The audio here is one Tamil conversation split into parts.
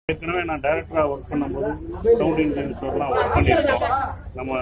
ஏற்கனவே நான் டைரக்டரா ஒர்க் பண்ணும்போது சவுண்ட் இன்ஜினியர்ஸ்லாம் ஒர்க் பண்ணியிருக்கோம் நம்ம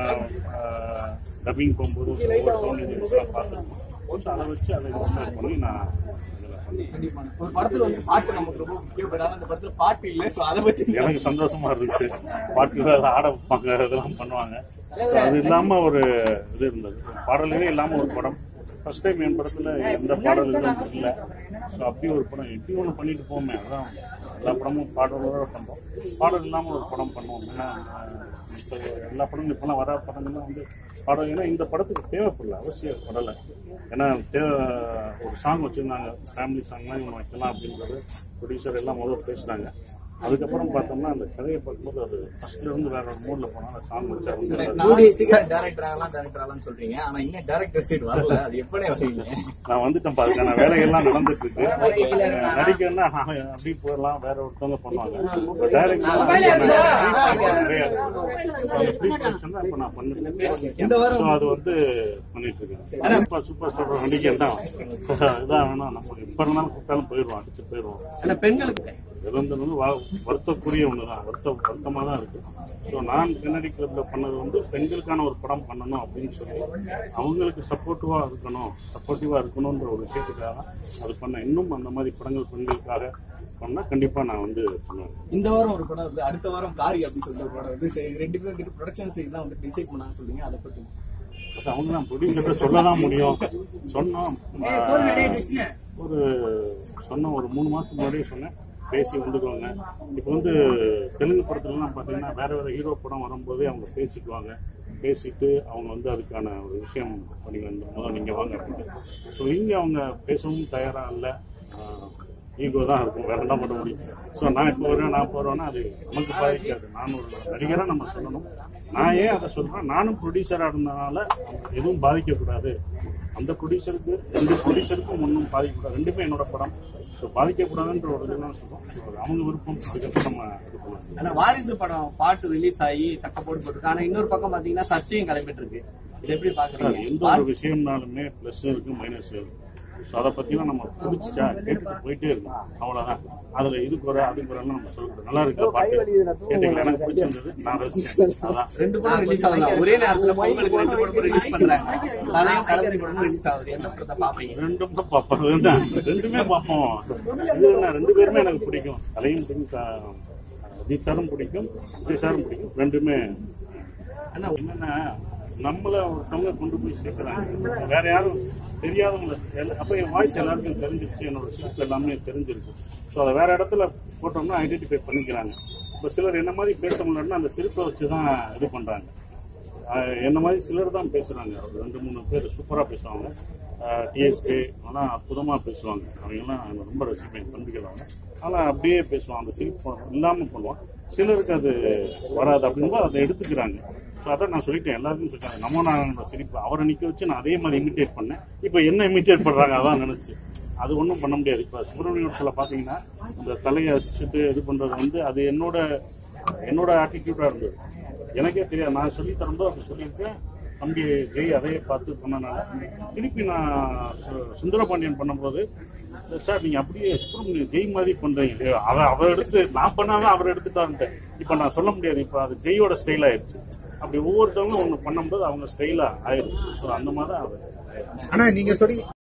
டப்பிங் போகும்போது ஒவ்வொரு சவுண்ட் இன்ஜினியர்ஸ்லாம் பார்த்துருக்கோம் கொஞ்சம் அதை வச்சு அதை இன்ஸ்டால் பண்ணி நான் இதில் பண்ணேன் கண்டிப்பா ஒரு படத்துல வந்து பாட்டு நமக்கு ரொம்ப முக்கியம் பட் ஆனா அந்த படத்துல பாட்டு இல்ல சோ அதை பத்தி எனக்கு சந்தோஷமா இருந்துச்சு பாட்டுல ஆட வைப்பாங்க இதெல்லாம் பண்ணுவாங்க So, அது இல்லாம ஒரு இது இருந்தது பாடல்களே இல்லாம ஒரு படம் ஃபர்ஸ்ட் டைம் என் படத்துல எந்த பாடல்களும் இல்லை ஸோ அப்படி ஒரு படம் இப்படி ஒன்று பண்ணிட்டு போமே அதான் எல்லா படமும் பாடலோட பண்றோம் பாடல் இல்லாம ஒரு படம் பண்ணுவோம் ஏன்னா அஹ், இப்போ எல்லா படமும் இப்பெல்லாம் வர படங்கள்லாம் வந்து பாடல் ஏன்னா இந்த படத்துக்கு தேவைப்படல அவசியம் படலை ஏன்னா தேவை ஒரு சாங் வச்சிருந்தாங்க ஃபேமிலி சாங்லாம் இவங்க வைக்கலாம் அப்படின்றது ப்ரொடியூசர் எல்லாம் முதல்ல பேசுனாங்க அதுக்கப்புறம் பார்த்தோம்னா அந்த கதையை பார்க்கும்போது அது ஃபர்ஸ்ட்ல இருந்து வேற ஒரு மூட்ல போனா அந்த சாங் வச்சா வந்து கூடிய சீக்கிரம் டைரக்டர் ஆகலாம் டைரக்டர் ஆகலாம்னு சொல்றீங்க ஆனா இன்னும் டைரக்டர் சீட் வரல அது எப்படி வரீங்க நான் வந்துட்டேன் அதுக்கான வேலைகள்லாம் நடந்துட்டு இருக்கு அஹ் நடிகர்னா அஹ், அப்படி போயிடலாம் வேற ஒருத்தவங்க பண்ணுவாங்க டைரக்ஷன் கிடையாது So, அந்த ப்ரீ ப்ரொடக்ஷன் தான் இப்போ நான் பண்ணிட்டு இந்த வாரம் So, அது வந்து பண்ணிட்டு இருக்கேன் சூப்பர் சூப்பர் சொல்ற நடிகர் தான் இதான் வேணாம் நம்ம எப்ப இருந்தாலும் கூப்பிட்டாலும் போயிடுவோம் அடிச்சு போயிடுவோம் ஆனா பெண்களுக்கு இறந்தது வந்து வ- வருத்தக்குரிய ஒண்ணுதான் வருத்த வருத்தமா தான் இருக்கு ஸோ நான் கன்னடி கிளப்ல பண்ணது வந்து பெண்களுக்கான ஒரு படம் பண்ணணும் அப்படின்னு சொல்லி அவங்களுக்கு சப்போர்ட்டிவா இருக்கணும் சப்போர்ட்டிவா இருக்கணும்ன்ற ஒரு விஷயத்துக்காக தான் அது பண்ண இன்னும் அந்த மாதிரி படங்கள் பெண்களுக்காக பண்ணா கண்டிப்பா நான் வந்து பண்ணுவேன் இந்த வாரம் ஒரு படம் வந்து அடுத்த வாரம் காரி அப்படின்னு சொல்லிட்டு ஒரு படம் வந்து சரி, ரெண்டு பேரும் வந்துட்டு ப்ரொடக்ஷன் சைடு தான் வந்து டிசைட் பண்ணாங்க சொல்றீங்க அதை பத்தி அது அவங்க தான் ப்ரொடியூசர் சொல்லதான் முடியும் சொன்னோம் ஆஹ், ஒரு சொன்ன ஒரு மூணு மாசத்துக்கு முன்னாடியே சொன்னேன் பேசி வந்துக்குவாங்க இப்போ வந்து தெலுங்கு படத்துலலாம் பார்த்தீங்கன்னா வேற வேற ஹீரோ படம் வரும்போதே அவங்க பேசிக்குவாங்க பேசிட்டு அவங்க வந்து அதுக்கான ஒரு விஷயம் பண்ணி வந்து முதல்ல நீங்கள் வாங்க அப்படின்னு ஸோ இங்கே அவங்க பேசவும் தயாராக இல்லை ஈகோ தான் இருக்கும் வேற என்ன பண்ண முடியும் ஸோ நான் இப்போ வருவேன் நான் போறேன்னா அது நமக்கு பாதிக்காது நான் ஒரு நடிகராக நம்ம சொல்லணும் நான் ஏன் அதை சொல்றேன் நானும் ப்ரொடியூசராக இருந்தனால எதுவும் பாதிக்கக்கூடாது அந்த ப்ரொடியூசருக்கு ரெண்டு ப்ரொடியூசருக்கும் ஒன்றும் பாதிக்கக்கூடாது ரெண்டுமே என்னோட படம் ஸோ பாதிக்கக்கூடாதுன்ற ஒரு இதுதான் சொல்றோம் So, அது அவங்க விருப்பம் அதுக்கப்புறம் நம்ம இது பண்ணலாம் ஆனா வாரிசு படம் பாட்டு ரிலீஸ் ஆகி சக்க போட்டு போட்டுருக்கு ஆனா இன்னொரு பக்கம் பாத்தீங்கன்னா சர்ச்சையும் கிளம்பிட்டு இருக்கு இது எப்படி சார், பாக்குறீங்க எந்த ஒரு விஷயம்னாலுமே பிளஸ் இருக்கு மைனஸ் இருக்கு ஸோ அதை பத்திலாம் நம்ம பிடிச்சா கேட்டுட்டு போயிட்டே இருக்கும் அவ்வளவுதான் அதுல இது குறை அது குறைன்னு நம்ம சொல்லக்கூடாது நல்லா இருக்கு பாட்டு கேட்டீங்களா எனக்கு பிடிச்சிருந்தது நான் ரசிச்சேன் அதான் ரெண்டு படம் ரிலீஸ் ஆகுது ஒரே நேரத்துல பொங்கலுக்கு ரெண்டு படம் ரிலீஸ் பண்றாங்க தலையும் தளபதி படமும் ரிலீஸ் ஆகுது எந்த படத்தை பாப்பீங்க ரெண்டும் தான் பார்ப்போம் அதுதான். ரெண்டுமே பார்ப்போம் இது என்ன ரெண்டு பேருமே எனக்கு பிடிக்கும் தலையும் பிடிக்கும் க- அஜித் சாரும் பிடிக்கும் விஜய் சாரும் பிடிக்கும் ரெண்டுமே ஆனா என்னன்னா நம்மள ஒருத்தவங்க கொண்டு போய் சேர்க்கறாங்க வேற யாரும் தெரியாதவங்க எல்லா- அப்ப என் வாய்ஸ் எல்லாருக்கும் தெரிஞ்சிருச்சு என்னோட சிரிப்பு எல்லாமே தெரிஞ்சிருக்கு ஸோ அதை வேற இடத்துல போட்டோம்னா ஐடென்டிஃபை பண்ணிக்கிறாங்க இப்போ சிலர் என்ன மாதிரி பேச முடியலன்னா அந்த சிரிப்பை வச்சு தான் இது பண்றாங்க ஆஹ் என்ன மாதிரி சிலர் தான் பேசுறாங்க ஒரு ரெண்டு மூணு பேர் சூப்பரா பேசுவாங்க டிஎஸ்கே ஆனால் அற்புதமா பேசுவாங்க அவங்கெல்லாம் நான் ரொம்ப ரசிப்பேன் தம்பிகள் ஆனால் அப்படியே பேசுவான் அந்த சிரிப்பு இல்லாம பண்ணுவான் சிலருக்கு அது வராது அப்படிங்கும்போது அதை எடுத்துக்கிறாங்க ஸோ அதான் நான் சொல்லிட்டேன் எல்லாருக்கும் சொல்லிட்டாங்க நம்ம நான் சிரிப்பு அவரை நிக்க வச்சு நான் அதே மாதிரி இமிட்டேட் பண்ணேன் இப்போ என்ன இமிட்டேட் பண்றாங்க அதான் நினைச்சு அது ஒன்றும் பண்ண முடியாது இப்போ சுப்பிரமணியத்தில் பார்த்தீங்கன்னா இந்த தலையை அசிச்சுட்டு இது பண்றது வந்து அது என்னோட என்னோட ஆட்டிடியூடா இருந்தது எனக்கே தெரியாது நான் சொல்லி தரும்போது அப்படி சொல்லியிருக்கேன் தம்பி ஜெய் அதையே பார்த்து பண்ணனால திருப்பி நான் சு- சுந்தரபாண்டியன் பண்ணும்போது சார் நீங்க அப்படியே சுப்பிரமணியம் ஜெய் மாதிரி பண்றீங்க அதை அவர் எடுத்து நான் பண்ணாதான் அவர் எடுத்துட்டாருன்ட்டு இப்ப நான் சொல்ல முடியாது இப்ப அது ஜெயோட ஸ்டைல் ஆயிடுச்சு அப்படி ஒவ்வொருத்தவங்களும் ஒண்ணு பண்ணும்போது அவங்க ஸ்டைலா ஆயிடுச்சு ஸோ அந்த மாதிரி தான் அது ஆனா நீங்க சொல்லி